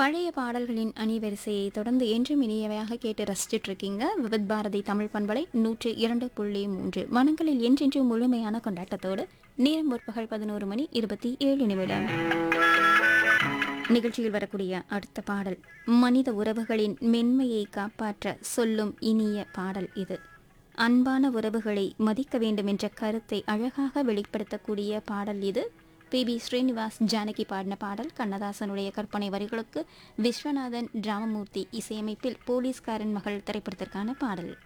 பழைய பாடல்களின் அணிவரிசையை தொடர்ந்து என்றும் இனியவையாக கேட்டு ரசிச்சிட்டு இருக்கீங்க விவித் பாரதி தமிழ் பண்பலை நூற்று இரண்டு புள்ளி மூன்று மனங்களில் என்றென்றும் முழுமையான கொண்டாட்டத்தோடு நேரம் முற்பகல் பதினோரு மணி இருபத்தி ஏழு நிமிடம் நிகழ்ச்சியில் வரக்கூடிய அடுத்த பாடல் மனித உறவுகளின் மென்மையை காப்பாற்ற சொல்லும் இனிய பாடல் இது அன்பான உறவுகளை மதிக்க வேண்டும் என்ற கருத்தை அழகாக வெளிப்படுத்தக்கூடிய பாடல் இது பி பி ஸ்ரீனிவாஸ் ஜானகி பாடின பாடல் கண்ணதாசனுடைய கற்பனை வரிகளுக்கு விஸ்வநாதன் ராமமூர்த்தி இசையமைப்பில் போலீஸ்காரன் மகள் திரைப்படத்திற்கான பாடல்